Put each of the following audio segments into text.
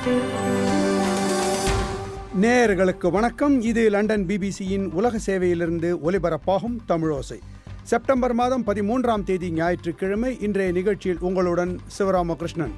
நேயர்களுக்கு வணக்கம் இது லண்டன் பிபிசியின் உலக சேவையிலிருந்து ஒலிபரப்பாகும் தமிழோசை செப்டம்பர் மாதம் பதிமூன்றாம் தேதி ஞாயிற்றுக்கிழமை இன்றைய நிகழ்ச்சியில் உங்களுடன் சிவராமகிருஷ்ணன்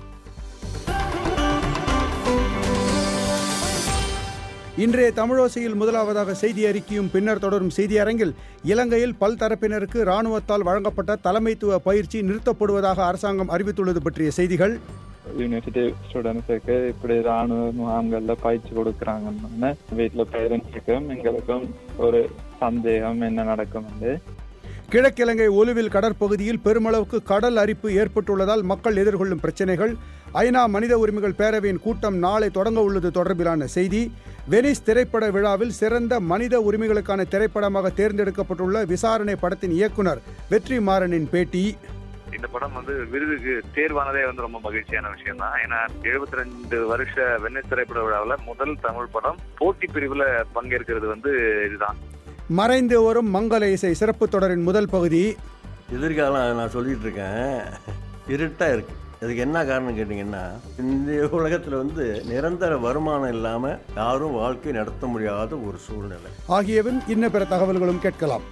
இன்றைய தமிழோசையில் முதலாவதாக செய்தி அறிக்கையும் பின்னர் தொடரும் செய்தி அரங்கில் இலங்கையில் பல்தரப்பினருக்கு இராணுவத்தால் வழங்கப்பட்ட தலைமைத்துவ பயிற்சி நிறுத்தப்படுவதாக அரசாங்கம் அறிவித்துள்ளது பற்றிய செய்திகள் யூனிவர்சிட்டி ஸ்டூடெண்ட்ஸுக்கு இப்படி ராணுவ முகாம்கள்ல பயிற்சி கொடுக்குறாங்கன்னு வீட்டில் பேரண்ட்ஸுக்கும் எங்களுக்கும் ஒரு சந்தேகம் என்ன நடக்கும் கிழக்கிழங்கை ஒலுவில் கடற்பகுதியில் பெருமளவுக்கு கடல் அரிப்பு ஏற்பட்டுள்ளதால் மக்கள் எதிர்கொள்ளும் பிரச்சினைகள் ஐநா மனித உரிமைகள் பேரவையின் கூட்டம் நாளை தொடங்க உள்ளது தொடர்பிலான செய்தி வெனிஸ் திரைப்பட விழாவில் சிறந்த மனித உரிமைகளுக்கான திரைப்படமாக தேர்ந்தெடுக்கப்பட்டுள்ள விசாரணை படத்தின் இயக்குனர் வெற்றி மாறனின் பேட்டி இந்த படம் வந்து விருதுக்கு தேர்வானதே வந்து ரொம்ப மகிழ்ச்சியான விஷயம் தான் ஏன்னா எழுபத்தி ரெண்டு வருஷ வெண்ணிஸ் திரைப்பட விழாவில் முதல் தமிழ் படம் போட்டி பிரிவில் பங்கேற்கிறது வந்து இதுதான் மறைந்து வரும் மங்கள இசை சிறப்பு தொடரின் முதல் பகுதி எதிர்காலம் நான் சொல்லிட்டு இருக்கேன் இருட்டாக இருக்கு அதுக்கு என்ன காரணம் கேட்டிங்கன்னா இந்த உலகத்தில் வந்து நிரந்தர வருமானம் இல்லாமல் யாரும் வாழ்க்கை நடத்த முடியாத ஒரு சூழ்நிலை ஆகியவன் இன்ன பிற தகவல்களும் கேட்கலாம்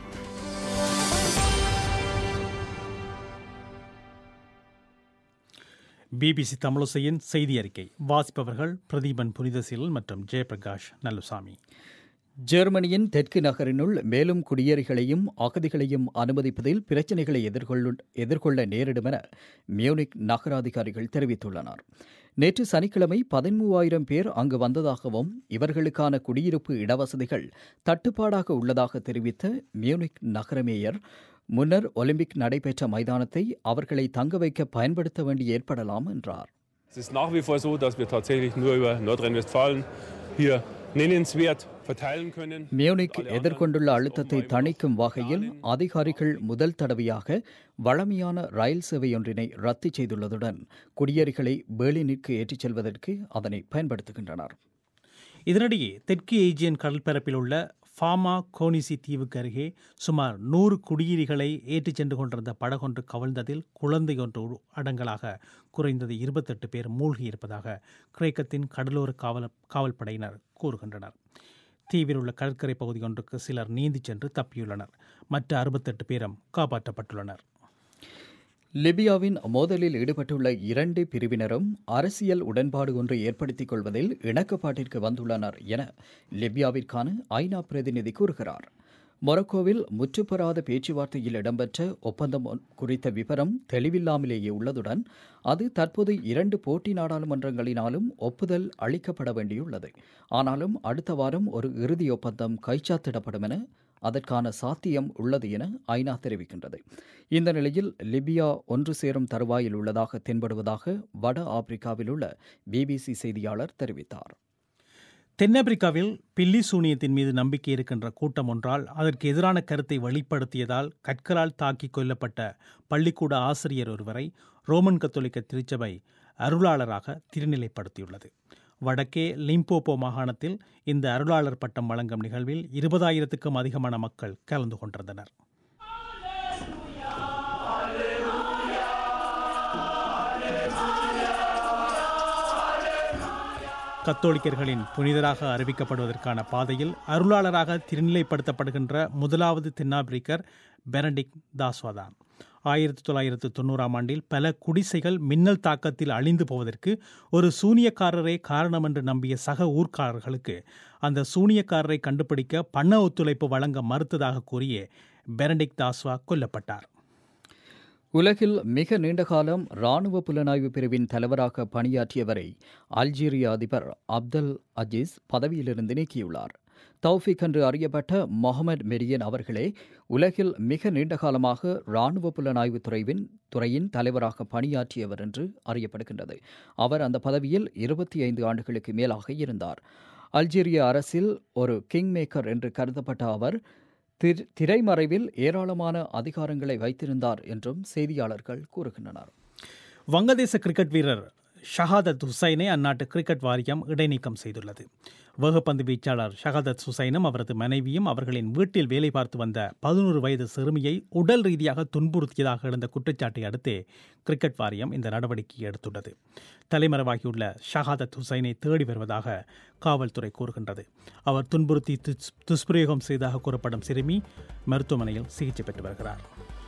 பிபிசி தமிழசையின் செய்தி அறிக்கை வாசிப்பவர்கள் பிரதீபன் புனிதசீலன் மற்றும் ஜெயபிரகாஷ் நல்லுசாமி ஜெர்மனியின் தெற்கு நகரினுள் மேலும் குடியேறிகளையும் அகதிகளையும் அனுமதிப்பதில் பிரச்சினைகளை எதிர்கொள்ள எதிர்கொள்ள நேரிடும் என மியூனிக் நகர அதிகாரிகள் தெரிவித்துள்ளனர் நேற்று சனிக்கிழமை பதிமூவாயிரம் பேர் அங்கு வந்ததாகவும் இவர்களுக்கான குடியிருப்பு இடவசதிகள் தட்டுப்பாடாக உள்ளதாக தெரிவித்த மியூனிக் நகர மேயர் முன்னர் ஒலிம்பிக் நடைபெற்ற மைதானத்தை அவர்களை தங்க வைக்க பயன்படுத்த வேண்டி ஏற்படலாம் என்றார் Es ist nach wie vor so, dass wir tatsächlich nur über Nordrhein-Westfalen hier nennenswert verteilen können. Munich எதிர்கொண்டுள்ள அழுத்தத்தை தணிக்கும் வகையில் அதிகாரிகள் முதல் தடவையாக வழமையான ரயில் சேவையொன்றினை ரத்து செய்துள்ளதுடன் குடியேறிகளை பேர்லினிற்கு ஏற்றிச் செல்வதற்கு அதனை பயன்படுத்துகின்றனர் இதனிடையே தெற்கு ஏஜியன் கடற்பரப்பில் உள்ள ஃபாமா கோனிசி தீவுக்கு அருகே சுமார் நூறு குடியேறிகளை ஏற்றிச் சென்று கொண்டிருந்த படகொன்று கவிழ்ந்ததில் குழந்தையொன்று அடங்கலாக குறைந்தது இருபத்தெட்டு பேர் மூழ்கியிருப்பதாக கிரேக்கத்தின் கடலோர காவல் காவல்படையினர் கூறுகின்றனர் தீவில் உள்ள கடற்கரை பகுதி ஒன்றுக்கு சிலர் நீந்திச் சென்று தப்பியுள்ளனர் மற்ற அறுபத்தெட்டு பேரும் காப்பாற்றப்பட்டுள்ளனர் லிபியாவின் மோதலில் ஈடுபட்டுள்ள இரண்டு பிரிவினரும் அரசியல் உடன்பாடு ஒன்றை ஏற்படுத்திக் கொள்வதில் இணக்கப்பாட்டிற்கு வந்துள்ளனர் என லிபியாவிற்கான ஐநா பிரதிநிதி கூறுகிறார் மொரக்கோவில் முற்றுப்பெறாத பேச்சுவார்த்தையில் இடம்பெற்ற ஒப்பந்தம் குறித்த விவரம் தெளிவில்லாமலேயே உள்ளதுடன் அது தற்போது இரண்டு போட்டி நாடாளுமன்றங்களினாலும் ஒப்புதல் அளிக்கப்பட வேண்டியுள்ளது ஆனாலும் அடுத்த வாரம் ஒரு இறுதி ஒப்பந்தம் கைச்சாத்திடப்படும் என அதற்கான சாத்தியம் உள்ளது என ஐநா தெரிவிக்கின்றது இந்த நிலையில் லிபியா ஒன்று சேரும் தருவாயில் உள்ளதாக தென்படுவதாக வட ஆப்பிரிக்காவில் உள்ள பிபிசி செய்தியாளர் தெரிவித்தார் தென்னாப்பிரிக்காவில் பில்லி சூனியத்தின் மீது நம்பிக்கை இருக்கின்ற கூட்டம் ஒன்றால் அதற்கு எதிரான கருத்தை வெளிப்படுத்தியதால் கற்களால் தாக்கிக் கொல்லப்பட்ட பள்ளிக்கூட ஆசிரியர் ஒருவரை ரோமன் கத்தோலிக்க திருச்சபை அருளாளராக திருநிலைப்படுத்தியுள்ளது வடக்கே லிம்போப்போ மாகாணத்தில் இந்த அருளாளர் பட்டம் வழங்கும் நிகழ்வில் இருபதாயிரத்துக்கும் அதிகமான மக்கள் கலந்து கொண்டிருந்தனர் கத்தோலிக்கர்களின் புனிதராக அறிவிக்கப்படுவதற்கான பாதையில் அருளாளராக திருநிலைப்படுத்தப்படுகின்ற முதலாவது தென்னாப்பிரிக்கர் பெனடிக் தாஸ்வாதான் ஆயிரத்தி தொள்ளாயிரத்து தொண்ணூறாம் ஆண்டில் பல குடிசைகள் மின்னல் தாக்கத்தில் அழிந்து போவதற்கு ஒரு சூனியக்காரரே காரணம் என்று நம்பிய சக ஊர்க்காரர்களுக்கு அந்த சூனியக்காரரை கண்டுபிடிக்க பண ஒத்துழைப்பு வழங்க மறுத்ததாக கூறிய பெனடிக் தாஸ்வா கொல்லப்பட்டார் உலகில் மிக நீண்ட காலம் ராணுவ புலனாய்வு பிரிவின் தலைவராக பணியாற்றியவரை அல்ஜீரிய அதிபர் அப்தல் அஜீஸ் பதவியிலிருந்து நீக்கியுள்ளார் தௌஃபிக் என்று அறியப்பட்ட மொஹமட் மெரியன் அவர்களே உலகில் மிக நீண்ட காலமாக ராணுவ புலனாய்வு துறைவின் துறையின் தலைவராக பணியாற்றியவர் என்று அறியப்படுகின்றது அவர் அந்த பதவியில் இருபத்தி ஐந்து ஆண்டுகளுக்கு மேலாக இருந்தார் அல்ஜீரிய அரசில் ஒரு கிங் மேக்கர் என்று கருதப்பட்ட அவர் திரைமறைவில் ஏராளமான அதிகாரங்களை வைத்திருந்தார் என்றும் செய்தியாளர்கள் கூறுகின்றனர் வங்கதேச கிரிக்கெட் வீரர் ஷஹாதத் ஹுசைனை அந்நாட்டு கிரிக்கெட் வாரியம் இடைநீக்கம் செய்துள்ளது வேகப்பந்து வீச்சாளர் ஷஹாதத் ஹுசைனும் அவரது மனைவியும் அவர்களின் வீட்டில் வேலை பார்த்து வந்த பதினோரு வயது சிறுமியை உடல் ரீதியாக துன்புறுத்தியதாக எழுந்த குற்றச்சாட்டை அடுத்தே கிரிக்கெட் வாரியம் இந்த நடவடிக்கையை எடுத்துள்ளது தலைமறைவாகியுள்ள ஷஹாதத் ஹுசைனை தேடி வருவதாக காவல்துறை கூறுகின்றது அவர் துன்புறுத்தி துஸ்- துஷ்பிரயோகம் செய்ததாக கூறப்படும் சிறுமி மருத்துவமனையில் சிகிச்சை பெற்று வருகிறார்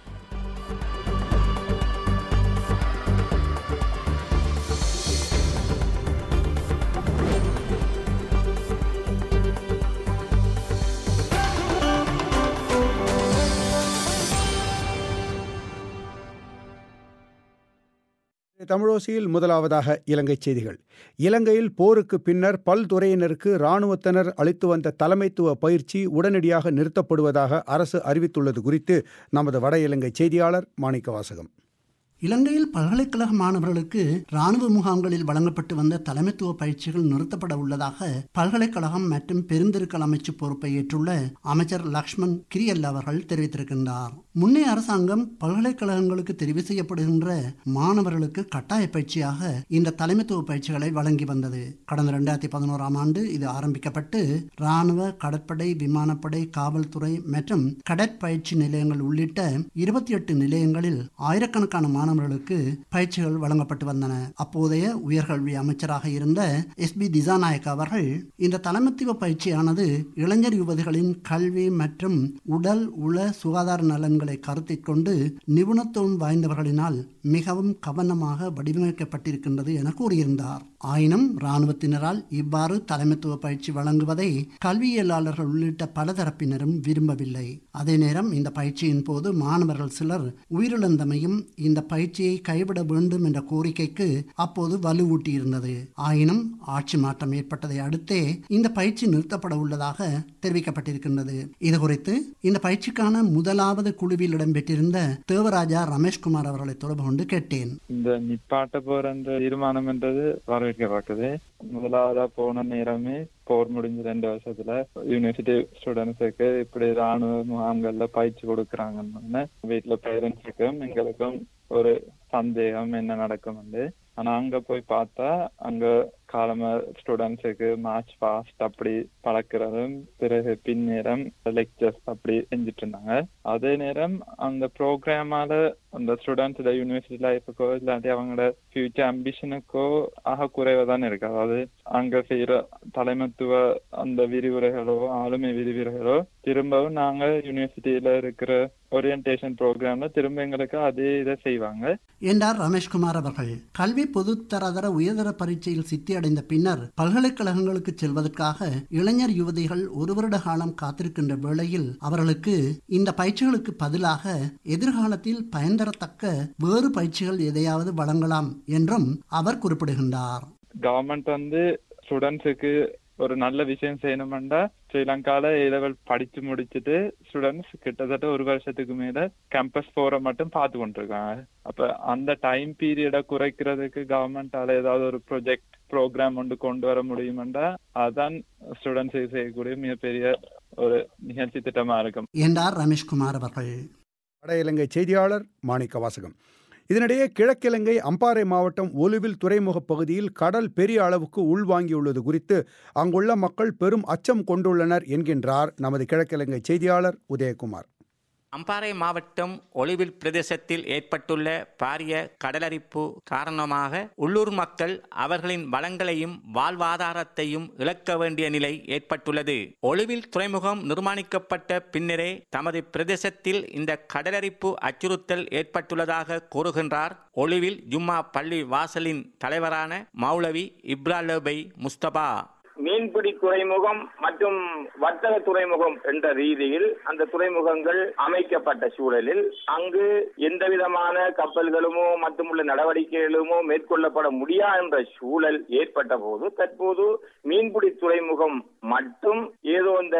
தமிழோசியில் முதலாவதாக இலங்கை செய்திகள் இலங்கையில் போருக்கு பின்னர் பல்துறையினருக்கு இராணுவத்தினர் அளித்து வந்த தலைமைத்துவ பயிற்சி உடனடியாக நிறுத்தப்படுவதாக அரசு அறிவித்துள்ளது குறித்து நமது வட இலங்கை செய்தியாளர் மாணிக்க வாசகம் இலங்கையில் பல்கலைக்கழக மாணவர்களுக்கு ராணுவ முகாம்களில் வழங்கப்பட்டு வந்த தலைமைத்துவ பயிற்சிகள் நிறுத்தப்பட உள்ளதாக பல்கலைக்கழகம் மற்றும் பெருந்திருக்கல் அமைச்சு பொறுப்பை ஏற்றுள்ள அமைச்சர் லக்ஷ்மண் கிரியல்ல அவர்கள் தெரிவித்திருக்கின்றார் முன்னே அரசாங்கம் பல்கலைக்கழகங்களுக்கு தெரிவு செய்யப்படுகின்ற மாணவர்களுக்கு கட்டாய பயிற்சியாக இந்த தலைமைத்துவ பயிற்சிகளை வழங்கி வந்தது கடந்த ரெண்டாயிரத்தி பதினோராம் ஆண்டு இது ஆரம்பிக்கப்பட்டு ராணுவ கடற்படை விமானப்படை காவல்துறை மற்றும் கடற்பயிற்சி நிலையங்கள் உள்ளிட்ட இருபத்தி எட்டு நிலையங்களில் ஆயிரக்கணக்கான மாணவர்களுக்கு பயிற்சிகள் வழங்கப்பட்டு வந்தன அப்போதைய உயர்கல்வி அமைச்சராக இருந்த எஸ் பி திசாநாயக் அவர்கள் இந்த தலைமைத்துவ பயிற்சியானது இளைஞர் யுவதிகளின் கல்வி மற்றும் உடல் உள சுகாதார நலன்களை கருத்தில் கொண்டு நிபுணத்துவம் வாய்ந்தவர்களினால் மிகவும் கவனமாக வடிவமைக்கப்பட்டிருக்கின்றது என கூறியிருந்தார் ஆயினும் இராணுவத்தினரால் இவ்வாறு தலைமைத்துவ பயிற்சி வழங்குவதை கல்வியலாளர்கள் உள்ளிட்ட பல தரப்பினரும் விரும்பவில்லை அதே நேரம் இந்த பயிற்சியின் போது மாணவர்கள் சிலர் உயிரிழந்தமையும் இந்த பயிற்சியை கைவிட வேண்டும் என்ற கோரிக்கைக்கு அப்போது வலுவூட்டியிருந்தது ஆயினும் ஆட்சி மாற்றம் ஏற்பட்டதை அடுத்தே இந்த பயிற்சி நிறுத்தப்பட உள்ளதாக தெரிவிக்கப்பட்டிருக்கின்றது இது குறித்து இந்த பயிற்சிக்கான முதலாவது குழுவில் இடம்பெற்றிருந்த தேவராஜா ரமேஷ்குமார் அவர்களை தொடர்பு கொண்டு கேட்டேன் இந்த நிப்பாட்ட போற அந்த தீர்மானம் என்றது வரவேற்கப்பட்டது முதலாவதா போன நேரமே போர் முடிஞ்ச ரெண்டு வருஷத்துல யூனிவர்சிட்டி ஸ்டூடெண்ட்ஸுக்கு இப்படி ராணுவ முகாம்கள்ல பயிற்சி கொடுக்கறாங்கன்னு வீட்டுல பேரண்ட்ஸுக்கும் எங்களுக்கும் ஒரு சந்தேகம் என்ன நடக்கும்னு ஆனா அங்க போய் பார்த்தா அங்க காலம ஸ்டூடெண்ட்ஸுக்கு மார்ச் பாஸ்ட் அப்படி பழக்கிறதும் பிறகு பின்னேரம் லெக்சர்ஸ் அப்படி செஞ்சுட்டு இருந்தாங்க அதே நேரம் அந்த ப்ரோக்ராமால அந்த ஸ்டூடெண்ட்ஸோட யூனிவர்சிட்டி லைஃபுக்கோ இல்லாட்டி அவங்களோட ஃபியூச்சர் அம்பிஷனுக்கோ ஆக குறைவா தானே இருக்கு அதாவது அங்க செய்யற தலைமத்துவ அந்த விரிவுரைகளோ ஆளுமை விரிவுரைகளோ திரும்பவும் நாங்க யூனிவர்சிட்டியில இருக்கிற ஓரியன்டேஷன் ப்ரோக்ராம்ல திரும்ப எங்களுக்கு அதே இதை செய்வாங்க என்றார் ரமேஷ்குமார் அவர்கள் கல்வி பொதுத்தரதர உயர்தர பரீட்சையில் சித்தி அடைந்த பின்னர் பல்கலைக்கழகங்களுக்கு செல்வதற்காக இளைஞர் யுவதிகள் ஒரு வருட காலம் காத்திருக்கின்ற வேளையில் அவர்களுக்கு இந்த பயிற்சிகளுக்கு பதிலாக எதிர்காலத்தில் பயன்தரத்தக்க வேறு பயிற்சிகள் எதையாவது வழங்கலாம் என்றும் அவர் குறிப்பிடுகின்றார் கவர்மெண்ட் வந்து ஸ்டூடெண்ட்ஸுக்கு ஒரு நல்ல விஷயம் செய்யணுமெண்டா ஸ்ரீலங்கால ஏ லெவல் படிச்சு முடிச்சுட்டு ஸ்டூடெண்ட்ஸ் கிட்டத்தட்ட ஒரு வருஷத்துக்கு மேல கேம்பஸ் போற மட்டும் பார்த்து கொண்டிருக்காங்க அப்ப அந்த டைம் பீரியட குறைக்கிறதுக்கு கவர்மெண்டால ஏதாவது ஒரு ப்ரொஜெக்ட் ப்ரோக்ராம் ஒன்று கொண்டு வர முடியுமெண்டா அதான் ஸ்டூடெண்ட்ஸ் செய்யக்கூடிய மிகப்பெரிய ஒரு நிகழ்ச்சி திட்டமா இருக்கும் என்றார் ரமேஷ்குமார் அவர்கள் வட இலங்கை செய்தியாளர் மாணிக்க வாசகம் இதனிடையே கிழக்கிலங்கை அம்பாறை மாவட்டம் ஒலுவில் துறைமுகப் பகுதியில் கடல் பெரிய அளவுக்கு உள்வாங்கியுள்ளது குறித்து அங்குள்ள மக்கள் பெரும் அச்சம் கொண்டுள்ளனர் என்கின்றார் நமது கிழக்கிலங்கை செய்தியாளர் உதயகுமார் அம்பாறை மாவட்டம் ஒளிவில் பிரதேசத்தில் ஏற்பட்டுள்ள பாரிய கடலரிப்பு காரணமாக உள்ளூர் மக்கள் அவர்களின் வளங்களையும் வாழ்வாதாரத்தையும் இழக்க வேண்டிய நிலை ஏற்பட்டுள்ளது ஒளிவில் துறைமுகம் நிர்மாணிக்கப்பட்ட பின்னரே தமது பிரதேசத்தில் இந்த கடலரிப்பு அச்சுறுத்தல் ஏற்பட்டுள்ளதாக கூறுகின்றார் ஒளிவில் ஜும்மா பள்ளி வாசலின் தலைவரான மௌலவி இப்ராலபை முஸ்தபா மீன்பிடி துறைமுகம் மற்றும் வர்த்தக துறைமுகம் என்ற ரீதியில் அந்த துறைமுகங்கள் அமைக்கப்பட்ட சூழலில் அங்கு எந்த விதமான கப்பல்களுமோ மற்றுமுள்ள நடவடிக்கைகளுமோ மேற்கொள்ளப்பட முடியாது என்ற சூழல் ஏற்பட்ட போது தற்போது மீன்பிடி துறைமுகம் மட்டும் ஏதோ இந்த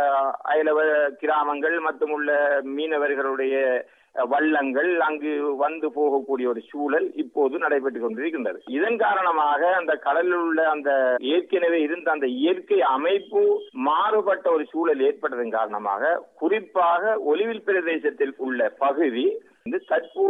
அயலவ கிராமங்கள் மற்றும் உள்ள மீனவர்களுடைய வள்ளங்கள் அங்கு வந்து போகக்கூடிய ஒரு சூழல் இப்போது நடைபெற்றுக் கொண்டிருக்கின்றது இதன் காரணமாக அந்த கடலில் உள்ள அந்த ஏற்கனவே இருந்த அந்த இயற்கை அமைப்பு மாறுபட்ட ஒரு சூழல் ஏற்பட்டதன் காரணமாக குறிப்பாக ஒலிவில் பிரதேசத்தில் உள்ள பகுதி தற்போது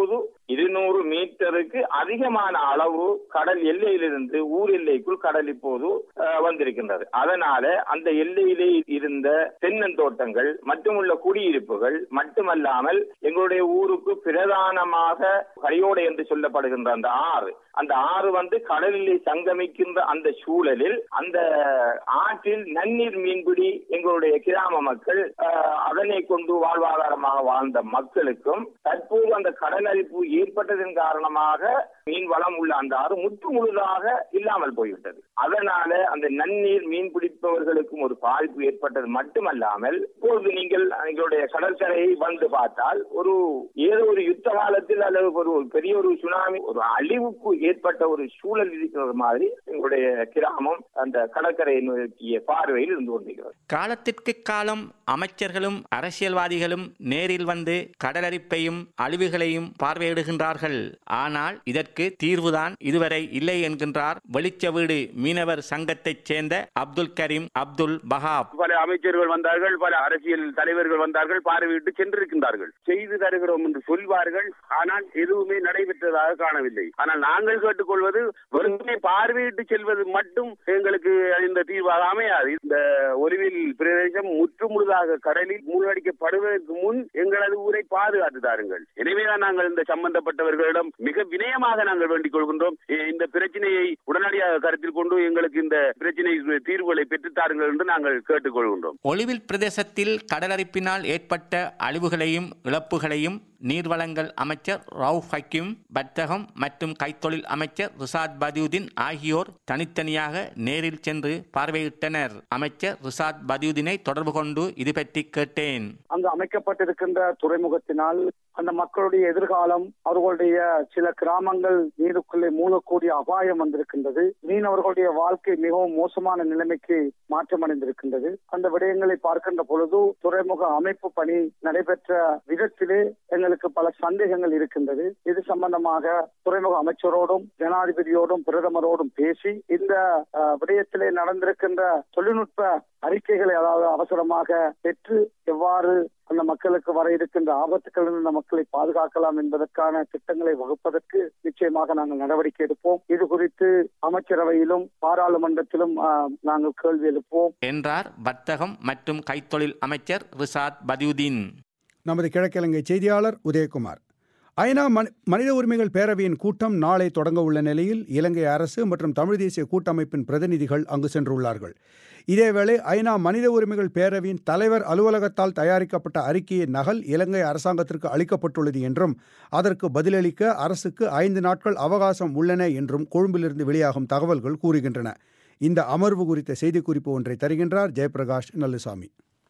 இருநூறு மீட்டருக்கு அதிகமான அளவு கடல் எல்லையிலிருந்து ஊர் எல்லைக்குள் கடல் இப்போது அஹ், வந்திருக்கின்றது அதனால அந்த எல்லையிலே இருந்த தென்னந்தோட்டங்கள் மற்றும் உள்ள குடியிருப்புகள் மட்டுமல்லாமல் எங்களுடைய ஊருக்கு பிரதானமாக கரையோடை என்று சொல்லப்படுகின்ற அந்த ஆறு அந்த ஆறு வந்து கடலிலே சங்கமிக்கின்ற அந்த சூழலில் அந்த ஆற்றில் நன்னீர் மீன்பிடி எங்களுடைய கிராம மக்கள் அஹ், அதனை கொண்டு வாழ்வாதாரமாக வாழ்ந்த மக்களுக்கும் தற்போது அந்த கடல் அரிப்பு ஏற்பட்டதன் காரணமாக மீன் வளம் உள்ள அந்த ஆறு முற்று முழுதாக இல்லாமல் போய்விட்டது அதனால அந்த நன்னீர் மீன் பிடிப்பவர்களுக்கும் ஒரு பாதிப்பு ஏற்பட்டது மட்டுமல்லாமல் இப்பொழுது நீங்கள் எங்களுடைய கடற்கரையை வந்து பார்த்தால் ஒரு ஏதோ ஒரு யுத்த காலத்தில் அல்லது ஒரு ஒரு பெரிய ஒரு சுனாமி ஒரு அழிவுக்கு ஏற்பட்ட ஒரு சூழல் இருக்கிற மாதிரி எங்களுடைய கிராமம் அந்த கடற்கரையை நோக்கிய பார்வையில் இருந்து கொண்டிருக்கிறது காலத்திற்கு காலம் அமைச்சர்களும் அரசியல்வாதிகளும் நேரில் வந்து கடலரிப்பையும் அழிவுகளையும் பார்வையிடுகின்றார்கள் ஆனால் இதற்கு தீர்வுதான் இதுவரை இல்லை என்கின்றார் வெளிச்ச வீடு மீனவர் சங்கத்தைச் சேர்ந்த அப்துல் கரீம் அப்துல் பஹாப் பல அமைச்சர்கள் வந்தார்கள் பல அரசியல் தலைவர்கள் வந்தார்கள் பார்வையிட்டு சென்றிருக்கின்றார்கள் செய்து தருகிறோம் என்று சொல்வார்கள் ஆனால் எதுவுமே நடைபெற்றதாக காணவில்லை ஆனால் நாங்கள் கேட்டுக்கொள்வது வெறுமனே பார்வையிட்டு செல்வது மட்டும் எங்களுக்கு இந்த தீர்வாக அமையாது இந்த ஒலிவில் பிரதேசம் முற்று முழுதாக கடலில் மூழ்கடிக்கப்படுவதற்கு முன் எங்களது ஊரை பாதுகாத்து தாருங்கள் எனவேதான் நாங்கள் இந்த சம்பந்தப்பட்டவர்களிடம் மிக வினயமாக நாங்கள் வேண்டிக் கொள்கின்றோம் இ- இந்த பிரச்சனையை உடனடியாக கருத்தில் கொண்டு எங்களுக்கு இந்த பிரச்சனை தீர்வுகளை பெற்றுத் தாருங்கள் என்று நாங்கள் கேட்டுக்கொள்கின்றோம் ஒளிவில் பிரதேசத்தில் கடலரிப்பினால் ஏற்பட்ட அழிவுகளையும் இழப்புகளையும் நீர்வளங்கள் அமைச்சர் ரவுஃப் ஹக்கீம் வர்த்தகம் மற்றும் கைத்தொழில் அமைச்சர் ரிசாத் பதியுதீன் ஆகியோர் தனித்தனியாக நேரில் சென்று பார்வையிட்டனர் அமைச்சர் ரிசாத் பதியுதீனை தொடர்பு கொண்டு இது பற்றி கேட்டேன் அங்கு அமைக்கப்பட்டிருக்கின்ற துறைமுகத்தினால் அந்த மக்களுடைய எதிர்காலம் அவர்களுடைய சில கிராமங்கள் நீருக்குள்ளே மூழக்கூடிய அபாயம் வந்திருக்கின்றது மீனவர்களுடைய வாழ்க்கை மிகவும் மோசமான நிலைமைக்கு மாற்றமடைந்திருக்கின்றது அந்த விடயங்களை பார்க்கின்ற பொழுது துறைமுக அமைப்பு பணி நடைபெற்ற விதத்திலே எங்களுக்கு பல சந்தேகங்கள் இருக்கின்றது இது சம்பந்தமாக துறைமுக அமைச்சரோடும் ஜனாதிபதியோடும் பிரதமரோடும் பேசி இந்த அஹ், விடயத்திலே நடந்திருக்கின்ற தொழில்நுட்ப அறிக்கைகளை அதாவது அவசரமாக பெற்று எவ்வாறு அந்த மக்களுக்கு வர இருக்கின்ற ஆபத்துக்களில் இந்த மக்களை பாதுகாக்கலாம் என்பதற்கான திட்டங்களை வகுப்பதற்கு நிச்சயமாக நாங்கள் நடவடிக்கை எடுப்போம் இது குறித்து அமைச்சரவையிலும் பாராளுமன்றத்திலும் ஆஹ், நாங்கள் கேள்வி எழுப்புவோம் என்றார் வர்த்தகம் மற்றும் கைத்தொழில் அமைச்சர் ரிசாத் பதியுதீன் நமது கிழக்கிழங்கை செய்தியாளர் உதயகுமார் ஐநா மனி- மனித உரிமைகள் பேரவையின் கூட்டம் நாளை தொடங்க உள்ள நிலையில் இலங்கை அரசு மற்றும் தமிழ் தேசிய கூட்டமைப்பின் பிரதிநிதிகள் அங்கு சென்றுள்ளார்கள் இதேவேளை ஐநா மனித உரிமைகள் பேரவையின் தலைவர் அலுவலகத்தால் தயாரிக்கப்பட்ட அறிக்கையின் நகல் இலங்கை அரசாங்கத்திற்கு அளிக்கப்பட்டுள்ளது என்றும் அதற்கு பதிலளிக்க அரசுக்கு ஐந்து நாட்கள் அவகாசம் உள்ளன என்றும் கொழும்பிலிருந்து வெளியாகும் தகவல்கள் கூறுகின்றன இந்த அமர்வு குறித்த செய்திக்குறிப்பு ஒன்றை தருகின்றார் ஜெயபிரகாஷ் நல்லுசாமி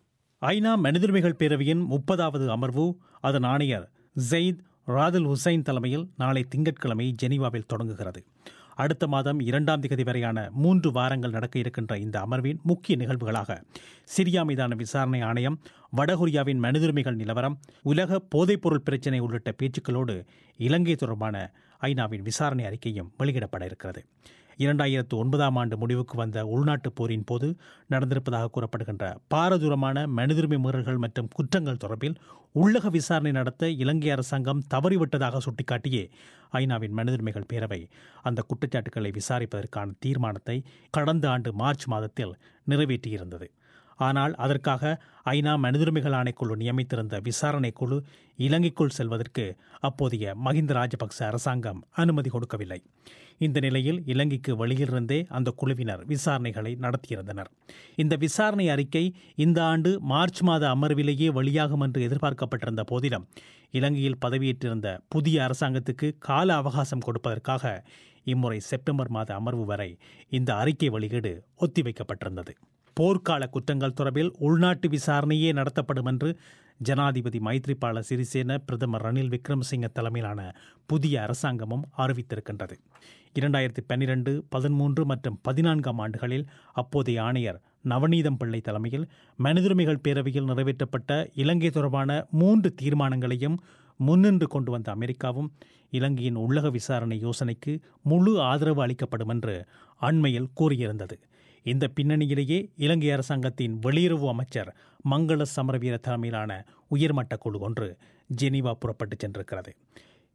ஐநா மனிதுரிமைகள் பேரவையின் முப்பதாவது அமர்வு அதன் ஆணையர் ஜெயித் ராதுல் ஹுசைன் தலைமையில் நாளை திங்கட்கிழமை ஜெனீவாவில் தொடங்குகிறது அடுத்த மாதம் இரண்டாம் திகதி வரையான மூன்று வாரங்கள் நடக்க இருக்கின்ற இந்த அமர்வின் முக்கிய நிகழ்வுகளாக சிரியா மீதான விசாரணை ஆணையம் வடகொரியாவின் மனிதுரிமைகள் நிலவரம் உலக போதைப்பொருள் பிரச்சினை உள்ளிட்ட பேச்சுக்களோடு இலங்கை தொடர்பான ஐநாவின் விசாரணை அறிக்கையும் வெளியிடப்பட இருக்கிறது இரண்டாயிரத்து ஒன்பதாம் ஆண்டு முடிவுக்கு வந்த உள்நாட்டுப் போரின் போது நடந்திருப்பதாக கூறப்படுகின்ற பாரதூரமான மனிதுரிமை மீறல்கள் மற்றும் குற்றங்கள் தொடர்பில் உள்ளக விசாரணை நடத்த இலங்கை அரசாங்கம் தவறிவிட்டதாக சுட்டிக்காட்டியே ஐநாவின் மனிதுரிமைகள் பேரவை அந்த குற்றச்சாட்டுகளை விசாரிப்பதற்கான தீர்மானத்தை கடந்த ஆண்டு மார்ச் மாதத்தில் நிறைவேற்றியிருந்தது ஆனால் அதற்காக ஐநா மனிதுரிமைகள் ஆணைக்குழு நியமித்திருந்த விசாரணை குழு இலங்கைக்குள் செல்வதற்கு அப்போதைய மஹிந்த ராஜபக்ச அரசாங்கம் அனுமதி கொடுக்கவில்லை இந்த நிலையில் இலங்கைக்கு வெளியிலிருந்தே அந்த குழுவினர் விசாரணைகளை நடத்தியிருந்தனர் இந்த விசாரணை அறிக்கை இந்த ஆண்டு மார்ச் மாத அமர்விலேயே வெளியாகும் என்று எதிர்பார்க்கப்பட்டிருந்த போதிலும் இலங்கையில் பதவியேற்றிருந்த புதிய அரசாங்கத்துக்கு கால அவகாசம் கொடுப்பதற்காக இம்முறை செப்டம்பர் மாத அமர்வு வரை இந்த அறிக்கை வெளியீடு ஒத்திவைக்கப்பட்டிருந்தது போர்க்கால குற்றங்கள் தொடர்பில் உள்நாட்டு விசாரணையே நடத்தப்படும் என்று ஜனாதிபதி மைத்ரிபால சிறிசேன பிரதமர் ரணில் விக்ரமசிங்க தலைமையிலான புதிய அரசாங்கமும் அறிவித்திருக்கின்றது இரண்டாயிரத்தி பன்னிரண்டு பதிமூன்று மற்றும் பதினான்காம் ஆண்டுகளில் அப்போதைய ஆணையர் நவநீதம் பிள்ளை தலைமையில் மனிதுரிமைகள் பேரவையில் நிறைவேற்றப்பட்ட இலங்கை தொடர்பான மூன்று தீர்மானங்களையும் முன்னின்று கொண்டு வந்த அமெரிக்காவும் இலங்கையின் உள்ளக விசாரணை யோசனைக்கு முழு ஆதரவு அளிக்கப்படும் என்று அண்மையில் கூறியிருந்தது இந்த பின்னணியிலேயே இலங்கை அரசாங்கத்தின் வெளியுறவு அமைச்சர் மங்கள சமரவீர தலைமையிலான உயர்மட்ட குழு ஒன்று ஜெனீவா புறப்பட்டு சென்றிருக்கிறது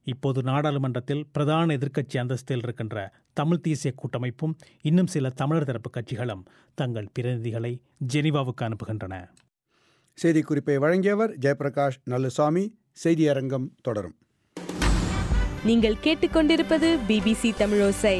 இப்போது நாடாளுமன்றத்தில் பிரதான எதிர்க்கட்சி அந்தஸ்தில் இருக்கின்ற தமிழ் தேசிய கூட்டமைப்பும் இன்னும் சில தமிழர் தரப்பு கட்சிகளும் தங்கள் பிரதிநிதிகளை ஜெனீவாவுக்கு அனுப்புகின்றன செய்திக்குறிப்பை வழங்கியவர் ஜெயபிரகாஷ் நல்லுசாமி செய்தியரங்கம் தொடரும் நீங்கள் கேட்டுக்கொண்டிருப்பது பிபிசி தமிழோசை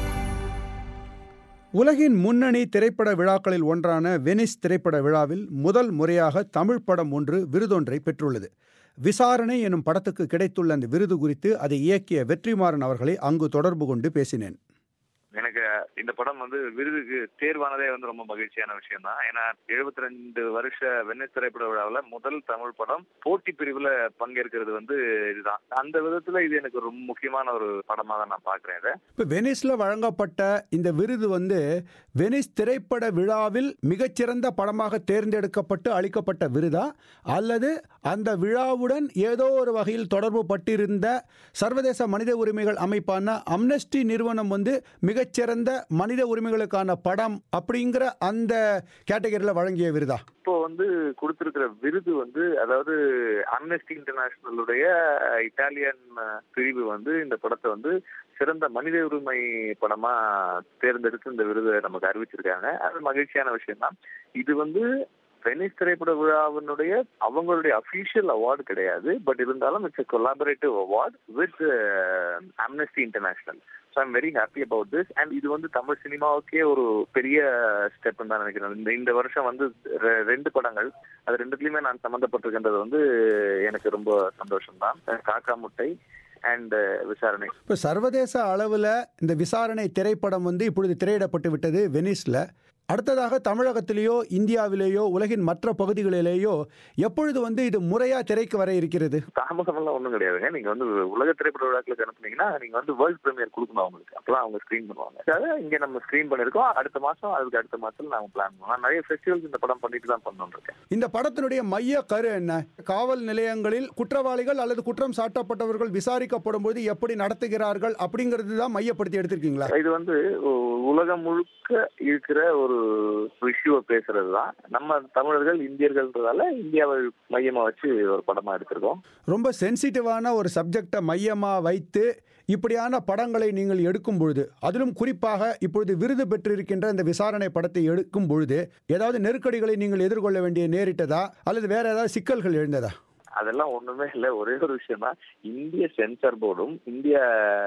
உலகின் முன்னணி திரைப்பட விழாக்களில் ஒன்றான வெனிஸ் திரைப்பட விழாவில் முதல் முறையாக தமிழ் படம் ஒன்று விருதொன்றை பெற்றுள்ளது விசாரணை எனும் படத்துக்கு கிடைத்துள்ள அந்த விருது குறித்து அதை இயக்கிய வெற்றிமாறன் அவர்களை அங்கு தொடர்பு கொண்டு பேசினேன் எனக்கு இந்த படம் வந்து விருதுக்கு தேர்வானதே வந்து ரொம்ப மகிழ்ச்சியான விஷயம் தான் ஏன்னா எழுபத்தி ரெண்டு வருஷ வெண்ணிஸ் திரைப்பட விழாவில் முதல் தமிழ் படம் போட்டி பிரிவுல பங்கேற்கிறது வந்து இதுதான் அந்த விதத்துல இது எனக்கு ரொம்ப முக்கியமான ஒரு படமா தான் நான் பாக்குறேன் இதை இப்போ வெனிஸில் வழங்கப்பட்ட இந்த விருது வந்து வெனிஸ் திரைப்பட விழாவில் மிகச்சிறந்த படமாக தேர்ந்தெடுக்கப்பட்டு அளிக்கப்பட்ட விருதா அல்லது அந்த விழாவுடன் ஏதோ ஒரு வகையில் தொடர்பு பட்டிருந்த சர்வதேச மனித உரிமைகள் அமைப்பான அம்னஸ்டி நிறுவனம் வந்து மிகச்சிறந்த மனித உரிமைகளுக்கான படம் அப்படிங்கிற அந்த கேட்டகரியில் வழங்கிய விருதா இப்போ வந்து கொடுத்திருக்கிற விருது வந்து அதாவது அம்னஸ்டி இன்டர்நேஷனலுடைய இட்டாலியன் பிரிவு வந்து இந்த படத்தை வந்து சிறந்த மனித உரிமை படமா தேர்ந்தெடுத்து இந்த விருதை நமக்கு அறிவிச்சிருக்காங்க அது மகிழ்ச்சியான விஷயம் தான் இது வந்து வெனிஸ் திரைப்பட விழாவினுடைய அவங்களுடைய அபிஷியல் அவார்டு கிடையாது பட் இருந்தாலும் it's collaborative award with Amnesty International so I'm very happy about this and இது வந்து தமிழ் சினிமாவுக்கே ஒரு பெரிய ஸ்டெப் தான் நினைக்கிறேன் இந்த இந்த வருஷம் வந்து ரெ- ரெண்டு படங்கள் அது ரெண்டுத்துலயுமே நான் சம்மந்தப்பட்டிருக்கின்றது வந்து எனக்கு ரொம்ப சந்தோஷம் தான் காக்கா முட்டை அண்ட் விசாரணை இப்போ சர்வதேச அளவில் இந்த விசாரணை திரைப்படம் வந்து இப்பொழுது திரையிடப்பட்டு விட்டது வெனிஸில் அடுத்ததாக தமிழகத்திலேயோ இந்தியாவிலேயோ உலகின் மற்ற பகுதிகளிலேயோ எப்பொழுது வந்து இது முறையாக திரைக்கு வர இருக்கிறது தாமதமெல்லாம் ஒன்றும் கிடையாதுங்க நீங்க வந்து உலக திரைப்பட விழாக்களுக்கு அனுப்புனீங்கன்னா நீங்க வந்து வேர்ல்ட் பிரீமியர் கொடுக்கணும் அவங்களுக்கு அப்பதான் அவங்க ஸ்கிரீன் பண்ணுவாங்க அதை இங்க நம்ம ஸ்கிரீன் பண்ணிருக்கோம் அடுத்த மாசம் அதுக்கு அடுத்த மாசத்துல நாங்க பிளான் பண்ணுவோம் நான் நிறைய ஃபெஸ்டிவல்ஸ் இந்த படம் பண்ணிட்டு தான் பண்ணணும் இருக்கேன் இந்த படத்தினுடைய மைய கரு என்ன காவல் நிலையங்களில் குற்றவாளிகள் அல்லது குற்றம் சாட்டப்பட்டவர்கள் விசாரிக்கப்படும் போது எப்படி நடத்துகிறார்கள் அப்படிங்கிறது தான் மையப்படுத்தி எடுத்திருக்கீங்களா இது வந்து உ- உலகம் முழுக்க இருக்கிற ஒரு இஷ்யூவை பேசுறது தான் நம்ம தமிழர்கள் இந்தியர்கள்ன்றதால இந்தியாவை மையமா வச்சு ஒரு படமா எடுத்திருக்கோம் ரொம்ப சென்சிட்டிவான ஒரு சப்ஜெக்டை மையமாக வைத்து இப்படியான படங்களை நீங்கள் எடுக்கும் பொழுது அதிலும் குறிப்பாக இப்பொழுது விருது பெற்றிருக்கின்ற இந்த விசாரணை படத்தை எடுக்கும் பொழுது ஏதாவது நெருக்கடிகளை நீங்கள் எதிர்கொள்ள வேண்டிய நேரிட்டதா அல்லது வேற ஏதாவது சிக்கல்கள் எழுந்ததா அதெல்லாம் ஒண்ணுமே இல்ல ஒரே ஒரு விஷயம் தான் இந்திய சென்சார் போர்டும் இந்திய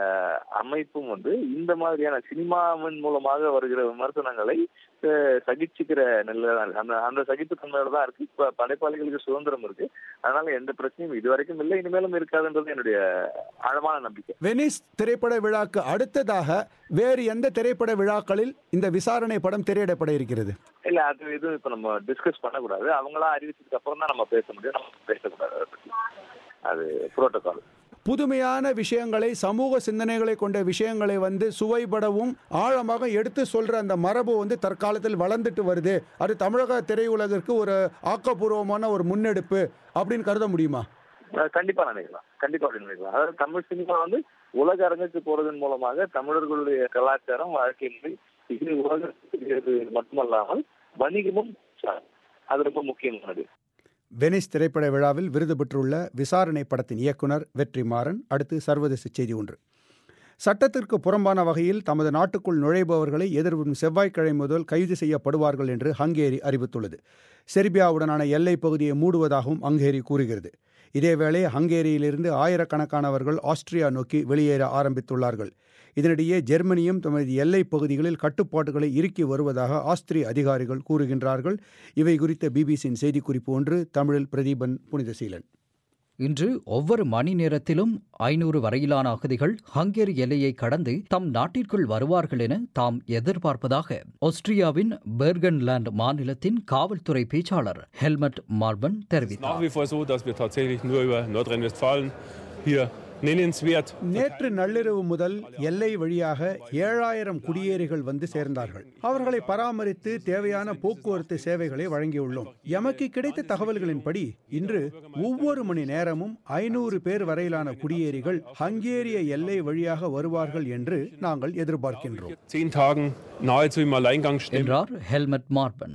அமைப்பும் வந்து இந்த மாதிரியான சினிமாவின் மூலமாக வருகிற விமர்சனங்களை அஹ், சகிச்சுக்கிற நிலையில தான் இருக்கு அந்த அந்த சகிப்புத்தன்மையோட தான் இருக்கு இப்ப படைப்பாளிகளுக்கு சுதந்திரம் இருக்கு அதனால எந்த பிரச்சனையும் இதுவரைக்கும் இல்லை இனிமேலும் இருக்காதுன்றது என்னுடைய ஆழமான நம்பிக்கை வெனிஸ் திரைப்பட விழாக்கு அடுத்ததாக வேறு எந்த திரைப்பட விழாக்களில் இந்த விசாரணை படம் திரையிடப்பட இருக்கிறது இல்ல அது எதுவும் இப்ப நம்ம டிஸ்கஸ் பண்ணக்கூடாது அவங்களா அறிவிச்சதுக்கு அப்புறம் தான் நம்ம பேச முடியும் நம்ம பேசக்கூடாது அதை பத்தி அது புரோட்டோகால் புதுமையான விஷயங்களை சமூக சிந்தனைகளை கொண்ட விஷயங்களை வந்து சுவைபடவும் ஆழமாக எடுத்து சொல்ற அந்த மரபு வந்து தற்காலத்தில் வளர்ந்துட்டு வருது அது தமிழக திரையுலகிற்கு ஒரு ஆக்கப்பூர்வமான ஒரு முன்னெடுப்பு அப்படின்னு கருத முடியுமா அஹ் கண்டிப்பா நினைக்கலாம் கண்டிப்பா அப்படி நினைக்கலாம் அதாவது தமிழ் சினிமா வந்து உலக அரங்குக்கு போறதன் மூலமாக தமிழர்களுடைய கலாச்சாரம் வாழ்க்கை முறை இது உலகத்துக்கு இது மட்டுமல்லாமல் வணிகமும் சார். அது ரொம்ப முக்கியமானது வெனிஸ் திரைப்பட விழாவில் விருது பெற்றுள்ள விசாரணை படத்தின் இயக்குனர் வெற்றிமாறன் அடுத்து சர்வதேச செய்தி ஒன்று சட்டத்திற்கு புறம்பான வகையில் தமது நாட்டுக்குள் நுழைபவர்களை எதிர்வரும் செவ்வாய்க்கிழமை முதல் கைது செய்யப்படுவார்கள் என்று ஹங்கேரி அறிவித்துள்ளது செர்பியாவுடனான எல்லைப் பகுதியை மூடுவதாகவும் ஹங்கேரி கூறுகிறது இதேவேளை ஹங்கேரியிலிருந்து ஆயிரக்கணக்கானவர்கள் ஆஸ்திரியா நோக்கி வெளியேற ஆரம்பித்துள்ளார்கள் இதனிடையே ஜெர்மனியும் தமது எல்லைப் பகுதிகளில் கட்டுப்பாடுகளை இறுக்கி வருவதாக ஆஸ்திரிய அதிகாரிகள் கூறுகின்றார்கள் இவை குறித்த பிபிசியின் செய்திக்குறிப்பு ஒன்று தமிழில் பிரதீபன் புனிதசீலன் இன்று ஒவ்வொரு மணி நேரத்திலும் ஐநூறு வரையிலான அகதிகள் ஹங்கேரி எல்லையை கடந்து தம் நாட்டிற்குள் வருவார்கள் என தாம் எதிர்பார்ப்பதாக ஆஸ்திரியாவின் பெர்கன்லாண்ட் மாநிலத்தின் காவல்துறை பேச்சாளர் ஹெல்மட் மார்பன் தெரிவித்தார் Nach wie vor so, dass wir tatsächlich nur über Nordrhein-Westfalen hier nennenswert நேற்று நள்ளிரவு முதல் எல்லை வழியாக ஏழாயிரம் குடியேறிகள் வந்து சேர்ந்தார்கள் அவர்களை பராமரித்து தேவையான போக்குவரத்து சேவைகளை வழங்கியுள்ளோம் எமக்கு கிடைத்த தகவல்களின்படி இன்று ஒவ்வொரு மணி நேரமும் ஐநூறு பேர் வரையிலான குடியேறிகள் ஹங்கேரிய எல்லை வழியாக வருவார்கள் என்று நாங்கள் எதிர்பார்க்கின்றோம் zehn Tagen nahezu im Alleingang stehen. என்றார் ஹெல்மட் மார்பன்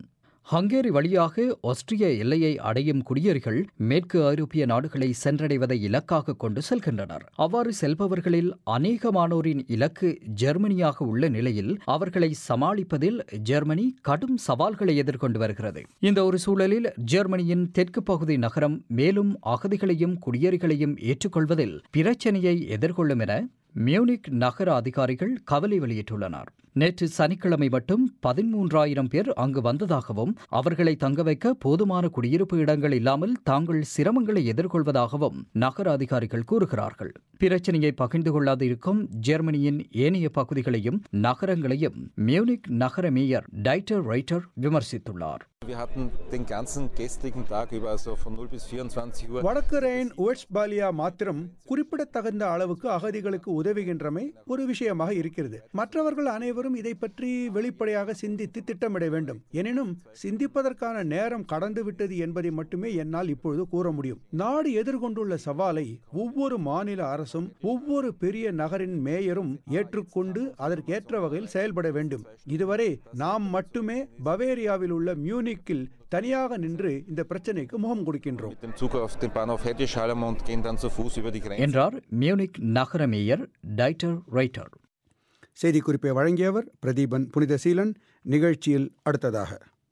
ஹங்கேரி வழியாக ஆஸ்திரிய எல்லையை அடையும் குடியேறிகள் மேற்கு ஐரோப்பிய நாடுகளை சென்றடைவதை இலக்காக கொண்டு செல்கின்றனர் அவ்வாறு செல்பவர்களில் அநேகமானோரின் இலக்கு ஜெர்மனியாக உள்ள நிலையில் அவர்களை சமாளிப்பதில் ஜெர்மனி கடும் சவால்களை எதிர்கொண்டு வருகிறது இந்த ஒரு சூழலில் ஜெர்மனியின் தெற்கு பகுதி நகரம் மேலும் அகதிகளையும் குடியேறிகளையும் ஏற்றுக்கொள்வதில் பிரச்சனையை எதிர்கொள்ளும் என மியூனிக் நகர அதிகாரிகள் கவலை வெளியிட்டுள்ளனர் நேற்று சனிக்கிழமை மட்டும் பதிமூன்றாயிரம் பேர் அங்கு வந்ததாகவும் அவர்களை தங்க வைக்க போதுமான குடியிருப்பு இடங்கள் இல்லாமல் தாங்கள் சிரமங்களை எதிர்கொள்வதாகவும் நகர அதிகாரிகள் கூறுகிறார்கள் பிரச்சனையை பகிர்ந்து கொள்ளாதிருக்கும் ஜெர்மனியின் ஏனைய பகுதிகளையும் நகரங்களையும் மியூனிக் நகர மேயர் டைட்டர் ரைட்டர் விமர்சித்துள்ளார் Wir hatten den ganzen gestrigen Tag über, also von 0 bis 24 Uhr. வடக்கு ரெயின் வெஸ்ட்பாலியா மாத்திரம் குறிப்பிடத்தகுந்த அளவுக்கு அகதிகளுக்கு உதவுகின்றமை ஒரு விஷயமாக இருக்கிறது மற்றவர்கள் அனைவரும் இதை பற்றி வெளிப்படையாக சிந்தித்து திட்டமிட வேண்டும் எனினும் சிந்திப்பதற்கான நேரம் கடந்து விட்டது என்பதை மட்டுமே என்னால் இப்பொழுது கூற முடியும் நாடு எதிர்கொண்டுள்ள சவாலை ஒவ்வொரு மாநில அரசும் ஒவ்வொரு பெரிய நகரின் மேயரும் ஏற்றுக்கொண்டு அதற்கேற்ற வகையில் செயல்பட வேண்டும் இதுவரை நாம் மட்டுமே பவேரியாவில் உள்ள மியூனிக்கில் தனியாக நின்று இந்த பிரச்சனைக்கு முகம் கொடுக்கின்றோம் Mit dem Zug auf den Bahnhof Hedgeschalem und gehen dann zu Fuß über die Grenze. என்றார் மியூனிக் நகர மேயர் டைட்டர் ரைட்டர் செய்திக்குறிப்பை வழங்கியவர் பிரதீபன் புனிதசீலன் நிகழ்ச்சியில் அடுத்ததாக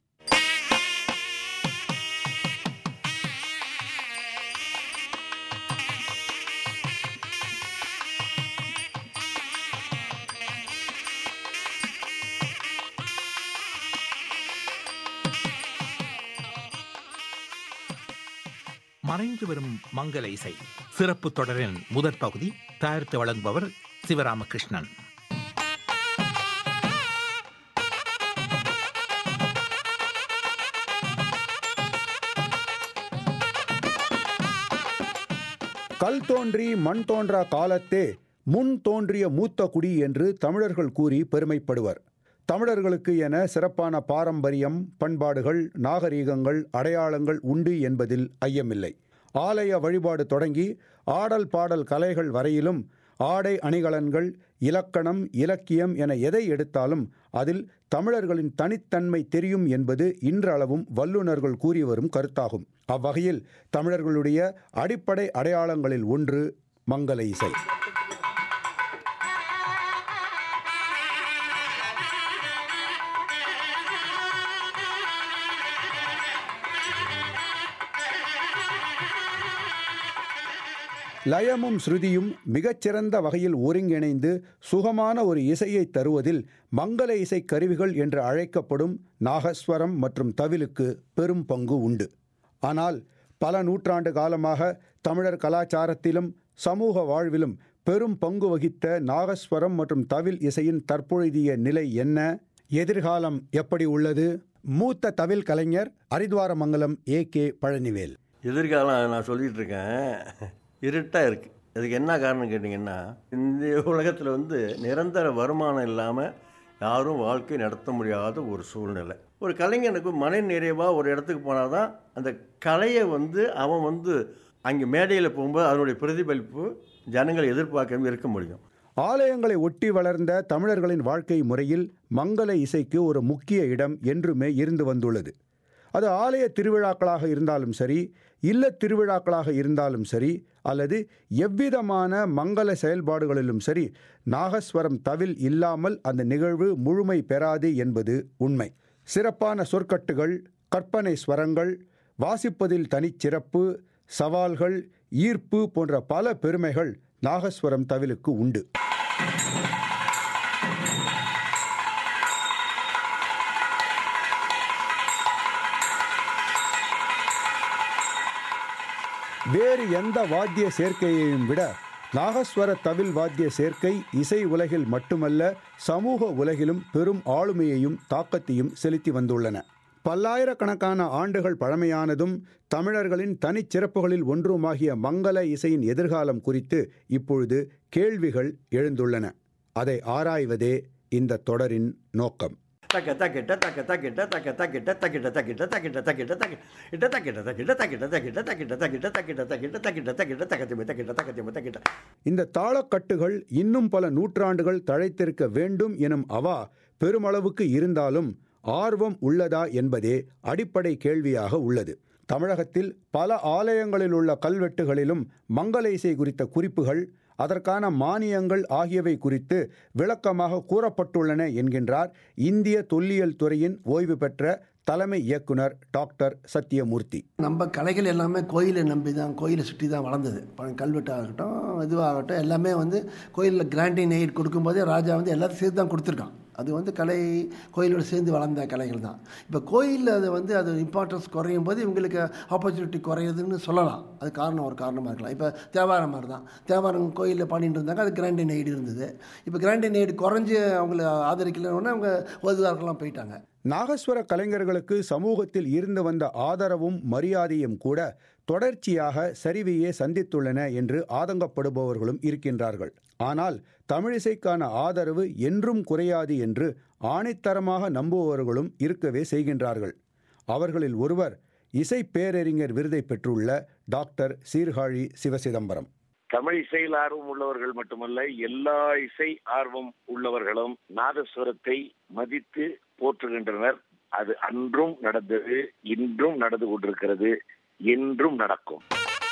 மறைந்து வரும் மங்கள இசை சிறப்பு தொடரின் முதற் பகுதி தயாரித்து வழங்குபவர் சிவராமகிருஷ்ணன் கல் தோன்றி மண் தோன்றா காலத்தே முன் தோன்றிய மூத்த குடி என்று தமிழர்கள் கூறி பெருமைப்படுவர் தமிழர்களுக்கு என சிறப்பான பாரம்பரியம் பண்பாடுகள் நாகரீகங்கள் அடையாளங்கள் உண்டு என்பதில் ஐயமில்லை ஆலய வழிபாடு தொடங்கி ஆடல் பாடல் கலைகள் வரையிலும் ஆடை அணிகலன்கள் இலக்கணம் இலக்கியம் என எதை எடுத்தாலும் அதில் தமிழர்களின் தனித்தன்மை தெரியும் என்பது இன்றளவும் வல்லுநர்கள் கூறி வரும் கருத்தாகும் அவ்வகையில் தமிழர்களுடைய அடிப்படை அடையாளங்களில் ஒன்று மங்கள இசை லயமும் ஸ்ருதியும் மிகச்சிறந்த வகையில் ஒருங்கிணைந்து சுகமான ஒரு இசையை தருவதில் மங்கள இசை கருவிகள் என்று அழைக்கப்படும் நாகஸ்வரம் மற்றும் தவிலுக்கு பெரும் பங்கு உண்டு ஆனால் பல நூற்றாண்டு காலமாக தமிழர் கலாச்சாரத்திலும் சமூக வாழ்விலும் பெரும் பங்கு வகித்த நாகஸ்வரம் மற்றும் தவில் இசையின் தற்பொழுதைய நிலை என்ன எதிர்காலம் எப்படி உள்ளது மூத்த தவில் கலைஞர் அரித்வாரமங்கலம் ஏ கே பழனிவேல் எதிர்காலம் நான் சொல்லிட்டு இருக்கேன் இருட்டாக இருக்குது அதுக்கு என்ன காரணம் கேட்டிங்கன்னா இந்த உலகத்தில் வந்து நிரந்தர வருமானம் இல்லாமல் யாரும் வாழ்க்கை நடத்த முடியாத ஒரு சூழ்நிலை ஒரு கலைஞனுக்கு மன நிறைவாக ஒரு இடத்துக்கு போனால் தான் அந்த கலையை வந்து அவன் வந்து அங்கே மேடையில் போகும்போது அதனுடைய பிரதிபலிப்பு ஜனங்கள் எதிர்பார்க்காம இருக்க முடியும் ஆலயங்களை ஒட்டி வளர்ந்த தமிழர்களின் வாழ்க்கை முறையில் மங்கள இசைக்கு ஒரு முக்கிய இடம் என்றுமே இருந்து வந்துள்ளது அது ஆலய திருவிழாக்களாக இருந்தாலும் சரி இல்ல திருவிழாக்களாக இருந்தாலும் சரி அல்லது எவ்விதமான மங்கள செயல்பாடுகளிலும் சரி நாகஸ்வரம் தவில் இல்லாமல் அந்த நிகழ்வு முழுமை பெறாது என்பது உண்மை சிறப்பான சொற்கட்டுகள் கற்பனை ஸ்வரங்கள் வாசிப்பதில் தனிச்சிறப்பு சவால்கள் ஈர்ப்பு போன்ற பல பெருமைகள் நாகஸ்வரம் தவிலுக்கு உண்டு வேறு எந்த வாத்திய சேர்க்கையையும் விட நாகஸ்வர தவில் வாத்திய சேர்க்கை இசை உலகில் மட்டுமல்ல சமூக உலகிலும் பெரும் ஆளுமையையும் தாக்கத்தையும் செலுத்தி வந்துள்ளன பல்லாயிரக்கணக்கான ஆண்டுகள் பழமையானதும் தமிழர்களின் தனிச்சிறப்புகளில் ஒன்றுமாகிய மங்கள இசையின் எதிர்காலம் குறித்து இப்பொழுது கேள்விகள் எழுந்துள்ளன அதை ஆராய்வதே இந்த தொடரின் நோக்கம் தக்க தக்கிட்ட தக்க தக்கிட்ட தக்க தக்கிட்ட தக்கிட்ட தக்கிட்ட தக்கிட்ட தக்கிட்ட தக்கிட்ட தக்கிட்ட தக்கிட்ட தக்கிட்ட தக்கிட்ட தக்கிட்ட தக்கிட்ட தக்கிட்ட தக்கிட்ட தக்கிட்ட தக்கிட்ட தக்கத்திம தக்கிட்ட தக்கத்திம தக்கிட்ட இந்த தாளக்கட்டுகள் இன்னும் பல நூற்றாண்டுகள் தழைத்திருக்க வேண்டும் எனும் அவா பெருமளவுக்கு இருந்தாலும் ஆர்வம் உள்ளதா என்பதே அடிப்படை கேள்வியாக உள்ளது தமிழகத்தில் பல ஆலயங்களில் உள்ள கல்வெட்டுகளிலும் மங்கள இசை குறித்த குறிப்புகள் அதற்கான மானியங்கள் ஆகியவை குறித்து விளக்கமாக கூறப்பட்டுள்ளன என்கின்றார் இந்திய தொல்லியல் துறையின் ஓய்வு பெற்ற தலைமை இயக்குனர் டாக்டர் சத்தியமூர்த்தி நம்ம கலைகள் எல்லாமே கோயிலை நம்பி தான் கோயிலை சுற்றி தான் வளர்ந்தது ப- கல்வெட்டாகட்டும் இதுவாகட்டும் எல்லாமே வந்து கோயிலில் கிராண்டிங் எய்ட் கொடுக்கும்போதே ராஜா வந்து எல்லாத்தையும் சேர்த்து தான் கொடுத்துருக்கான் அது வந்து கலை கோயிலோடு சேர்ந்து வளர்ந்த கலைகள் தான் இப்போ கோயிலில் அது வந்து அது இம்பார்ட்டன்ஸ் குறையும் போது இவங்களுக்கு ஆப்பர்ச்சுனிட்டி குறையுதுன்னு சொல்லலாம் அது காரணம் ஒரு காரணமாக இருக்கலாம் இப்போ தேவாரம் மாதிரி தான் தேவாரம் கோயிலில் பாடிட்டு இருந்தாங்க அது கிராண்டின் எய்டு இருந்தது இப்போ கிராண்டின் எய்டு குறைஞ்சு அவங்கள ஆதரிக்கலன்னு அவங்க ஓதுவார்கள்லாம் போயிட்டாங்க நாகஸ்வர கலைஞர்களுக்கு சமூகத்தில் இருந்து வந்த ஆதரவும் மரியாதையும் கூட தொடர்ச்சியாக சரிவையே சந்தித்துள்ளன என்று ஆதங்கப்படுபவர்களும் இருக்கின்றார்கள் ஆனால் தமிழிசைக்கான ஆதரவு என்றும் குறையாது என்று ஆணித்தரமாக நம்புபவர்களும் இருக்கவே செய்கின்றார்கள் அவர்களில் ஒருவர் இசை பேரறிஞர் விருதை பெற்றுள்ள டாக்டர் சீர்காழி சிவசிதம்பரம் தமிழ் இசையில் ஆர்வம் உள்ளவர்கள் மட்டுமல்ல எல்லா இசை ஆர்வம் உள்ளவர்களும் நாதஸ்வரத்தை மதித்து போற்றுகின்றனர் அது அன்றும் நடந்தது இன்றும் நடந்து கொண்டிருக்கிறது என்றும் நடக்கும்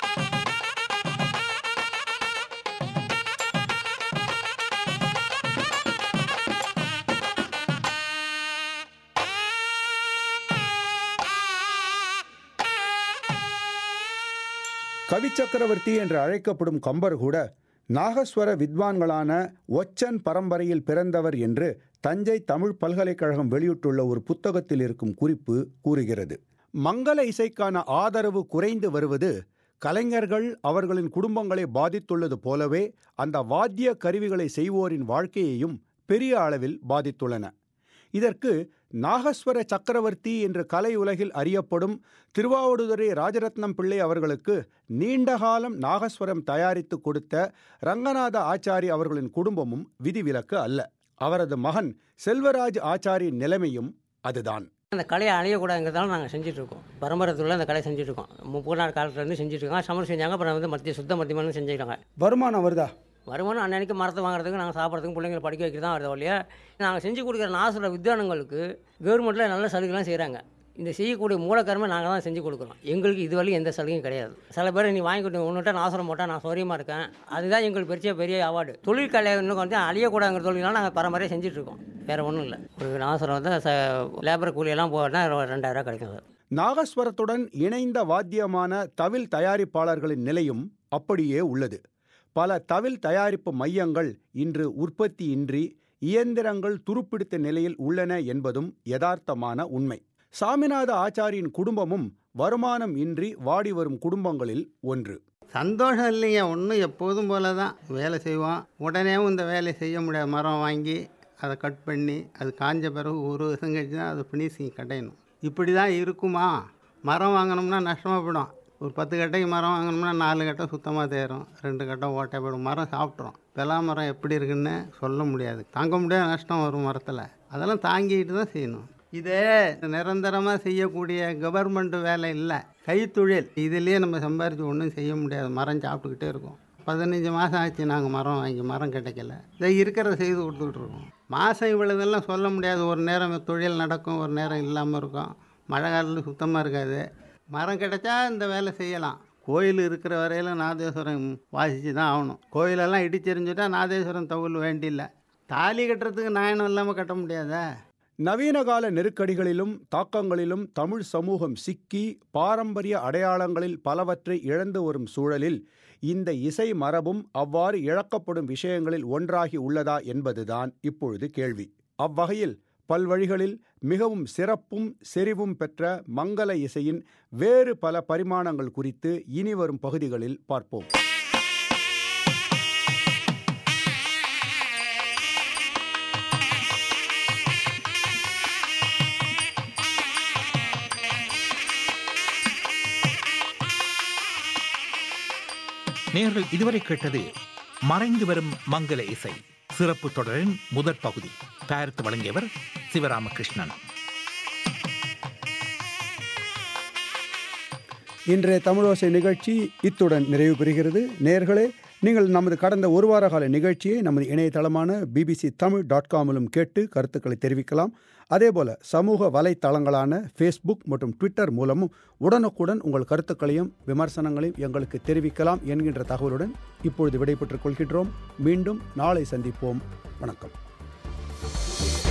கவி சக்கரவர்த்தி என்று அழைக்கப்படும் கம்பர் கூட நாகஸ்வர வித்வான்களான ஒச்சன் பரம்பரையில் பிறந்தவர் என்று தஞ்சை தமிழ் பல்கலைக்கழகம் வெளியிட்டுள்ள ஒரு புத்தகத்தில் இருக்கும் குறிப்பு கூறுகிறது மங்கள இசைக்கான ஆதரவு குறைந்து வருவது கலைஞர்கள் அவர்களின் குடும்பங்களை பாதித்துள்ளது போலவே அந்த வாத்திய கருவிகளை செய்வோரின் வாழ்க்கையையும் பெரிய அளவில் பாதித்துள்ளன இதற்கு நாகஸ்வர சக்கரவர்த்தி என்று கலை உலகில் அறியப்படும் திருவாவடுதுறை ராஜரத்னம் பிள்ளை அவர்களுக்கு நீண்டகாலம் நாகஸ்வரம் தயாரித்து கொடுத்த ரங்கநாத ஆச்சாரி அவர்களின் குடும்பமும் விதிவிலக்கு அல்ல அவரது மகன் செல்வராஜ் ஆச்சாரியின் நிலைமையும் அதுதான் அந்த கலையை அழியக்கூடாதுங்கிறதால நாங்கள் செஞ்சுட்டு இருக்கோம் பரம்பரத்துள்ள அந்த கலை செஞ்சுட்டு இருக்கோம் முப்பது நாள் காலத்துலேருந்து செஞ்சுட்டு இருக்கோம் சமர் செஞ்சாங்க அப்புறம் வந்து மத்திய சுத்த மத்தியமான செஞ்சுக்கிறாங்க வருமானம் வருதா வருமானம் அன்னன்னைக்கு மரத்தை வாங்குறதுக்கு நாங்கள் சாப்பிட்றதுக்கு பிள்ளைங்களை படிக்க வைக்கிறது தான் வருது ஒழிய நாங்கள் செஞ்சு கொடுக்குற நாசுர வித்வானங்களுக்கு கவர்மெண்ட்டில் நல்ல சலுகைலாம் செய்கிறாங்க இந்த செய்யக்கூடிய மூலக்கரமே நாங்கள் தான் செஞ்சு கொடுக்குறோம் எங்களுக்கு இதுவரையும் எந்த சலுகையும் கிடையாது சில பேர் நீ வாங்கி கொடுத்து உன்னிட்ட நாசுரம் போட்டால் நான் சௌரியமாக இருக்கேன் அதுதான் எங்களுக்கு பெரிய பெரிய அவார்டு தொழிற்கலை இன்னும் கொஞ்சம் அழியக்கூடாதுங்கிற தொழிலாம் நாங்கள் பரம்பரையாக செஞ்சுட்டு இருக்கோம் வேறு ஒன்றும் இல்லை ஒரு நாசுரம் வந்து ச லேபர் கூலியெல்லாம் போனால் ரெண்டாயிரம் கிடைக்கும் சார் நாகஸ்வரத்துடன் இணைந்த வாத்தியமான தவில் தயாரிப்பாளர்களின் நிலையும் அப்படியே உள்ளது பல தவில் தயாரிப்பு மையங்கள் இன்று உற்பத்தியின்றி இயந்திரங்கள் துருப்பிடித்த நிலையில் உள்ளன என்பதும் யதார்த்தமான உண்மை சாமிநாத ஆச்சாரியின் குடும்பமும் வருமானம் இன்றி வாடி வரும் குடும்பங்களில் ஒன்று சந்தோஷம் இல்லைங்க ஒன்றும் எப்போதும் போல தான் வேலை செய்வோம் உடனேவும் இந்த வேலையை செய்ய முடியாது மரம் வாங்கி அதை கட் பண்ணி அது காஞ்ச பிறகு ஒரு வருஷம் கழிச்சு தான் அதை ஃபினிஷிங் கட்டையணும் இப்படி தான் இருக்குமா மரம் வாங்கினோம்னா நஷ்டமாக போயிடும் ஒரு பத்து கட்டைக்கு மரம் வாங்கினோம்னா நாலு கட்டை சுத்தமாக தேரும் ரெண்டு கட்டை ஓட்டை போயிடும் மரம் சாப்பிட்றோம் பெலா மரம் எப்படி இருக்குன்னு சொல்ல முடியாது தாங்க முடியாத நஷ்டம் வரும் மரத்தில் அதெல்லாம் தாங்கிட்டு தான் செய்யணும் இதே நிரந்தரமாக செய்யக்கூடிய கவர்மெண்ட் வேலை இல்லை கைத்தொழில் இதுலேயே நம்ம சம்பாரித்து ஒன்றும் செய்ய முடியாது மரம் சாப்பிட்டுக்கிட்டே இருக்கும் பதினஞ்சு மாதம் ஆச்சு நாங்கள் மரம் வாங்கி மரம் கிடைக்கல இதை இருக்கிறத செய்து கொடுத்துக்கிட்டு இருக்கோம் மாதம் இவ்வளோதெல்லாம் சொல்ல முடியாது ஒரு நேரம் தொழில் நடக்கும் ஒரு நேரம் இல்லாமல் இருக்கும் மழை காலத்தில் சுத்தமாக இருக்காது மரம் கிடைச்சா இந்த வேலை செய்யலாம் கோயில் இருக்கிற வரையில நாதேஸ்வரம் வாசித்து தான் ஆகணும் கோயிலெல்லாம் இடிச்செறிஞ்சுட்டா நாதேஸ்வரம் தவுல் வேண்டியில்லை தாலி கட்டுறதுக்கு நாயனம் இல்லாமல் கட்ட முடியாதா நவீன கால நெருக்கடிகளிலும் தாக்கங்களிலும் தமிழ் சமூகம் சிக்கி பாரம்பரிய அடையாளங்களில் பலவற்றை இழந்து வரும் சூழலில் இந்த இசை மரபும் அவ்வாறு இழக்கப்படும் விஷயங்களில் ஒன்றாகி உள்ளதா என்பதுதான் இப்பொழுது கேள்வி அவ்வகையில் பல்வழிகளில் மிகவும் சிறப்பும் செறிவும் பெற்ற மங்கள இசையின் வேறு பல பரிமாணங்கள் குறித்து இனிவரும் பகுதிகளில் பார்ப்போம் நேர்கள் இதுவரை கேட்டது மறைந்து வரும் மங்கள இசை சிறப்பு தொடரின் முதற் பகுதி தயாரித்து வழங்கியவர் சிவராமகிருஷ்ணன் இன்றைய தமிழோசை நிகழ்ச்சி இத்துடன் நிறைவு பெறுகிறது நேர்களே நீங்கள் நமது கடந்த ஒரு வார கால நிகழ்ச்சியை நமது இணையதளமான பிபிசி தமிழ் டாட் காமிலும் கேட்டு கருத்துக்களை தெரிவிக்கலாம் அதேபோல சமூக வலைத்தளங்களான ஃபேஸ்புக் மற்றும் ட்விட்டர் மூலமும் உடனுக்குடன் உங்கள் கருத்துக்களையும் விமர்சனங்களையும் எங்களுக்கு தெரிவிக்கலாம் என்கின்ற தகவலுடன் இப்பொழுது விடைபெற்றுக் கொள்கின்றோம் மீண்டும் நாளை சந்திப்போம் வணக்கம்